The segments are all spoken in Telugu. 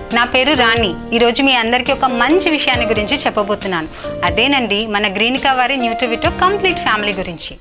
నా పేరు రాణి ఈరోజు మీ అందరికీ ఒక మంచి విషయాన్ని గురించి చెప్పబోతున్నాను అదేనండి మన గ్రీనికా వారి న్యూట్రివిటో కంప్లీట్ ఫ్యామిలీ గురించి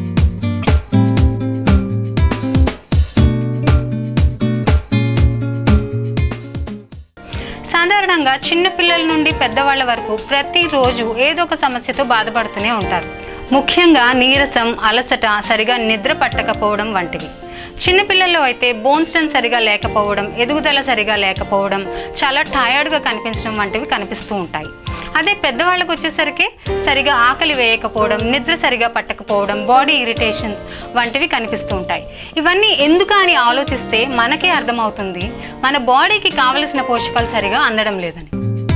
సాధారణంగా చిన్న పిల్లల నుండి పెద్దవాళ్ళ వరకు ప్రతిరోజు ఏదో ఒక సమస్యతో బాధపడుతూనే ఉంటారు ముఖ్యంగా నీరసం అలసట సరిగా నిద్ర పట్టకపోవడం వంటివి చిన్నపిల్లల్లో అయితే బోన్ స్ట్రెంత్ సరిగా లేకపోవడం ఎదుగుదల సరిగా లేకపోవడం చాలా టయర్డ్గా కనిపించడం వంటివి కనిపిస్తూ ఉంటాయి అదే పెద్దవాళ్ళకు వచ్చేసరికి సరిగా ఆకలి వేయకపోవడం నిద్ర సరిగా పట్టకపోవడం బాడీ ఇరిటేషన్స్ వంటివి కనిపిస్తూ ఉంటాయి ఇవన్నీ ఎందుకు అని ఆలోచిస్తే మనకే అర్థమవుతుంది మన బాడీకి కావలసిన పోషకాలు సరిగా అందడం లేదని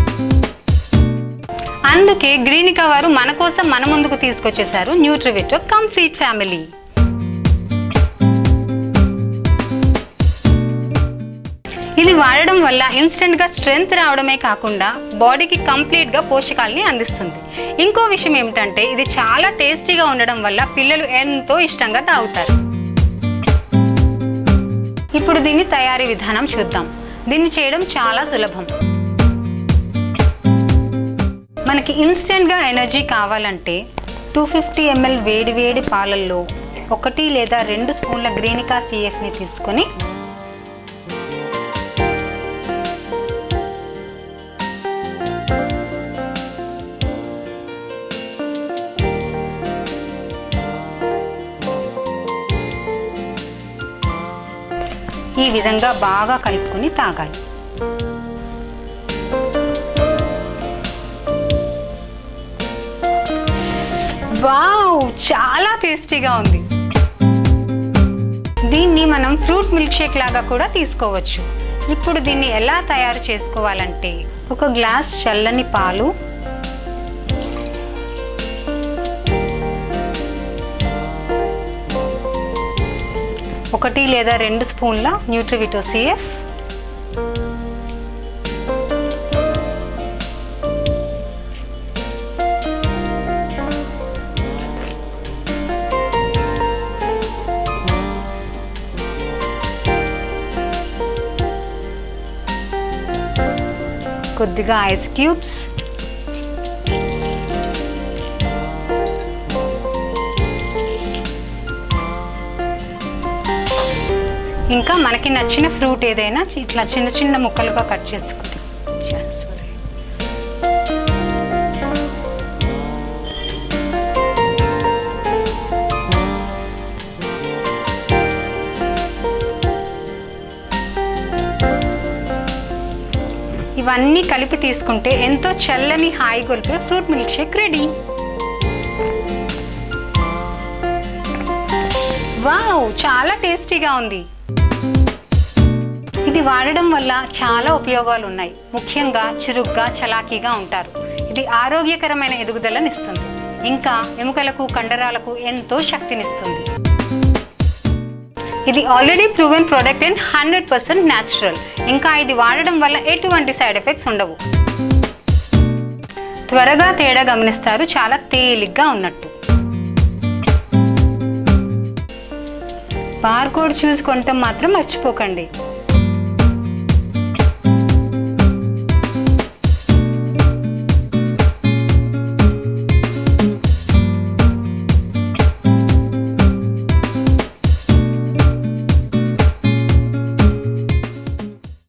అందుకే గ్రీనికా వారు మన కోసం మన ముందుకు తీసుకొచ్చేసారు న్యూట్రివిటో కంప్లీట్ ఫ్యామిలీ ఇది వాడడం వల్ల ఇన్స్టెంట్గా స్ట్రెంగ్త్ రావడమే కాకుండా బాడీకి కంప్లీట్గా పోషకాలని అందిస్తుంది ఇంకో విషయం ఏమిటంటే ఇది చాలా టేస్టీగా ఉండడం వల్ల పిల్లలు ఎంతో ఇష్టంగా తాగుతారు ఇప్పుడు దీని తయారీ విధానం చూద్దాం దీన్ని చేయడం చాలా సులభం మనకి ఇన్స్టెంట్గా ఎనర్జీ కావాలంటే టూ ఫిఫ్టీ ఎంఎల్ వేడి వేడి పాలల్లో ఒకటి లేదా రెండు స్పూన్ల గ్రీనికా సిఎఫ్ని తీసుకొని ఈ విధంగా బాగా కలుపుకొని తాగాలి వావ్ చాలా టేస్టీగా ఉంది దీన్ని మనం ఫ్రూట్ మిల్క్ షేక్ లాగా కూడా తీసుకోవచ్చు ఇప్పుడు దీన్ని ఎలా తయారు చేసుకోవాలంటే ఒక గ్లాస్ చల్లని పాలు ఒకటి లేదా రెండు స్పూన్ల న్యూట్రివిటో సిఎఫ్ కొద్దిగా ఐస్ క్యూబ్స్ ఇంకా మనకి నచ్చిన ఫ్రూట్ ఏదైనా ఇట్లా చిన్న చిన్న ముక్కలుగా కట్ చేసుకుంటాం ఇవన్నీ కలిపి తీసుకుంటే ఎంతో చల్లని హాయి గొలిపే fruit milk shake ready wow చాలా టేస్టీగా ఉంది ఇది వాడడం వల్ల చాలా ఉపయోగాలు ఉన్నాయి ముఖ్యంగా చురుగ్గా చలాకీగా ఉంటారు ఇది ఆరోగ్యకరమైన ఎదుగుదలనిస్తుంది ఇంకా ఎముకలకు కండరాలకు ఎంతో శక్తినిస్తుంది ఇది already proven product and hundred percent natural ఇంకా ఇది వాడడం వల్ల ఎటువంటి సైడ్ ఎఫెక్ట్స్ ఉండవు త్వరగా తేడా గమనిస్తారు చాలా తేలిగ్గా ఉన్నట్టు బార్ కోడ్ చూసి కొనటం మాత్రం మర్చిపోకండి